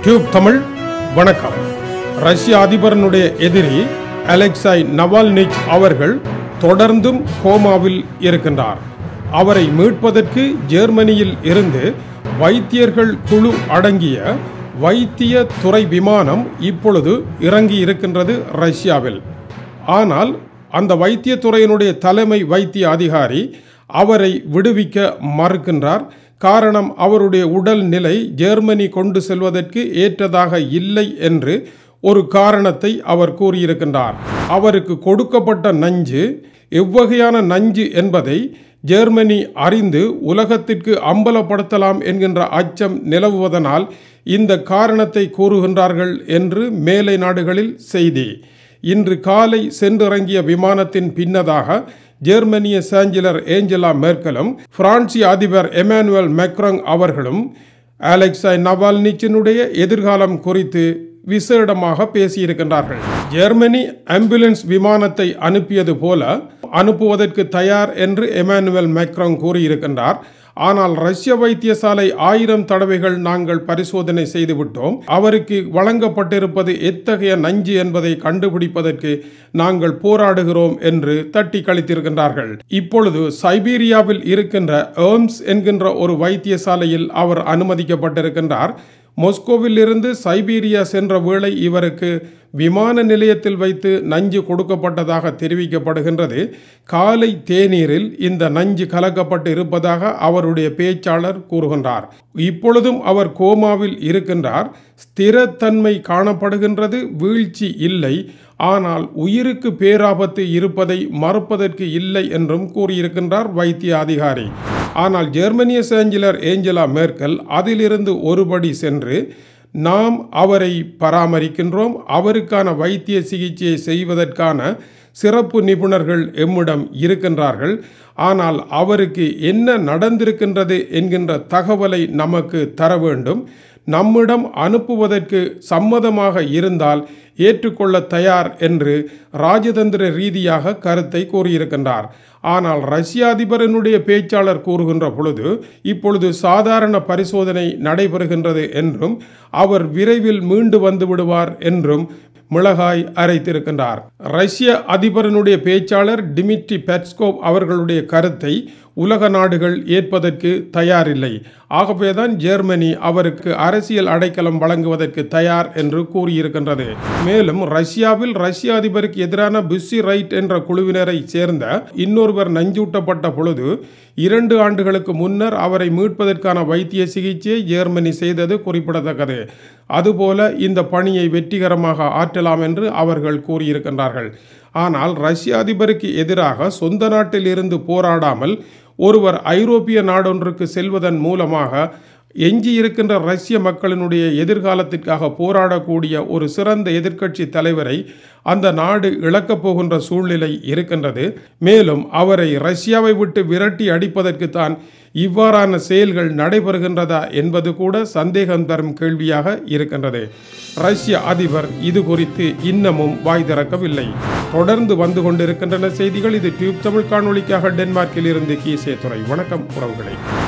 tube Tamil வணக்கம் ரஷ்ய அதிபரனுடைய எதிரி அலெக்சாய் நவால்னிச் அவர்கள் தொடர்ந்தும் கோமாவில் இருக்கின்றார் அவரை மீட்பதற்கு ஜெர்மனியில் இருந்து வைத்தியர்கள் குழு அடங்கிய வைத்திய துறை விமானம் இப்பொழுது இறங்கி இருக்கின்றது ரஷ்யாவில் ஆனால் அந்த வைத்தியத்துறையினுடைய தலைமை வைத்திய அதிகாரி அவரை விடுவிக்க மறுக்கின்றார் காரணம் அவருடைய உடல் நிலை ஜெர்மனி கொண்டு செல்வதற்கு ஏற்றதாக இல்லை என்று ஒரு காரணத்தை அவர் கூறியிருக்கின்றார் அவருக்கு கொடுக்கப்பட்ட நஞ்சு எவ்வகையான நஞ்சு என்பதை ஜெர்மனி அறிந்து உலகத்திற்கு அம்பலப்படுத்தலாம் என்கின்ற அச்சம் நிலவுவதனால் இந்த காரணத்தை கூறுகின்றார்கள் என்று மேலை நாடுகளில் செய்தி இன்று காலை சென்றிறங்கிய விமானத்தின் பின்னதாக ஜெர்மனிய சாஞ்சலர் ஏஞ்சலா மேர்க்கலும் பிரான்சிய அதிபர் எமானுவல் மேக்ரோங் அவர்களும் அலெக்சாய் நவால்னிச்சினுடைய எதிர்காலம் குறித்து விசேடமாக பேசியிருக்கின்றார்கள் ஜெர்மனி ஆம்புலன்ஸ் விமானத்தை அனுப்பியது போல அனுப்புவதற்கு தயார் என்று எமானுவல் மேக்ரோங் கூறியிருக்கின்றார் ஆனால் ரஷ்ய வைத்தியசாலை ஆயிரம் தடவைகள் நாங்கள் பரிசோதனை செய்துவிட்டோம் அவருக்கு வழங்கப்பட்டிருப்பது எத்தகைய நஞ்சு என்பதை கண்டுபிடிப்பதற்கு நாங்கள் போராடுகிறோம் என்று தட்டி கழித்திருக்கின்றார்கள் இப்பொழுது சைபீரியாவில் இருக்கின்ற ஏர்ம்ஸ் என்கின்ற ஒரு வைத்தியசாலையில் அவர் அனுமதிக்கப்பட்டிருக்கின்றார் மொஸ்கோவில் இருந்து சைபீரியா சென்ற வேளை இவருக்கு விமான நிலையத்தில் வைத்து நஞ்சு கொடுக்கப்பட்டதாக தெரிவிக்கப்படுகின்றது காலை தேநீரில் இந்த நஞ்சு கலக்கப்பட்டு இருப்பதாக அவருடைய பேச்சாளர் கூறுகின்றார் இப்பொழுதும் அவர் கோமாவில் இருக்கின்றார் ஸ்திரத்தன்மை காணப்படுகின்றது வீழ்ச்சி இல்லை ஆனால் உயிருக்கு பேராபத்து இருப்பதை மறுப்பதற்கு இல்லை என்றும் கூறியிருக்கின்றார் வைத்திய அதிகாரி ஆனால் ஜெர்மனிய சாஞ்சலர் ஏஞ்சலா மேர்க்கல் அதிலிருந்து ஒருபடி சென்று நாம் அவரை பராமரிக்கின்றோம் அவருக்கான வைத்திய சிகிச்சையை செய்வதற்கான சிறப்பு நிபுணர்கள் எம்மிடம் இருக்கின்றார்கள் ஆனால் அவருக்கு என்ன நடந்திருக்கின்றது என்கின்ற தகவலை நமக்கு தர வேண்டும் நம்மிடம் அனுப்புவதற்கு சம்மதமாக இருந்தால் ஏற்றுக்கொள்ள தயார் என்று ராஜதந்திர ரீதியாக கருத்தை கூறியிருக்கின்றார் ஆனால் ரஷ்ய அதிபரனுடைய பேச்சாளர் கூறுகின்ற பொழுது இப்பொழுது சாதாரண பரிசோதனை நடைபெறுகின்றது என்றும் அவர் விரைவில் மீண்டு வந்து விடுவார் என்றும் மிளகாய் அரைத்திருக்கின்றார் ரஷ்ய அதிபரனுடைய பேச்சாளர் டிமிட்ரி பெட்ஸ்கோவ் அவர்களுடைய கருத்தை உலக நாடுகள் ஏற்பதற்கு தயாரில்லை ஆகவேதான் ஜெர்மனி அவருக்கு அரசியல் அடைக்கலம் வழங்குவதற்கு தயார் என்று கூறியிருக்கின்றது மேலும் ரஷ்யாவில் ரஷ்ய அதிபருக்கு எதிரான புஷி ரைட் என்ற குழுவினரை சேர்ந்த இன்னொருவர் நஞ்சூட்டப்பட்ட பொழுது இரண்டு ஆண்டுகளுக்கு முன்னர் அவரை மீட்பதற்கான வைத்திய சிகிச்சையை ஜெர்மனி செய்தது குறிப்பிடத்தக்கது அதுபோல இந்த பணியை வெற்றிகரமாக ஆற்றலாம் என்று அவர்கள் கூறியிருக்கின்றார்கள் ஆனால் ரஷ்ய அதிபருக்கு எதிராக சொந்த நாட்டில் இருந்து போராடாமல் ஒருவர் ஐரோப்பிய நாடொன்றுக்கு செல்வதன் மூலமாக எஞ்சி இருக்கின்ற ரஷ்ய மக்களினுடைய எதிர்காலத்திற்காக போராடக்கூடிய ஒரு சிறந்த எதிர்க்கட்சி தலைவரை அந்த நாடு இழக்கப் போகின்ற சூழ்நிலை இருக்கின்றது மேலும் அவரை ரஷ்யாவை விட்டு விரட்டி அடிப்பதற்கு தான் இவ்வாறான செயல்கள் நடைபெறுகின்றதா என்பது கூட சந்தேகம் தரும் கேள்வியாக இருக்கின்றது ரஷ்ய அதிபர் இது குறித்து இன்னமும் வாய் திறக்கவில்லை தொடர்ந்து வந்து கொண்டிருக்கின்றன செய்திகள் இது டியூப் தமிழ் காணொலிக்காக டென்மார்க்கில் இருந்து கீசே துறை வணக்கம் உறவுகளை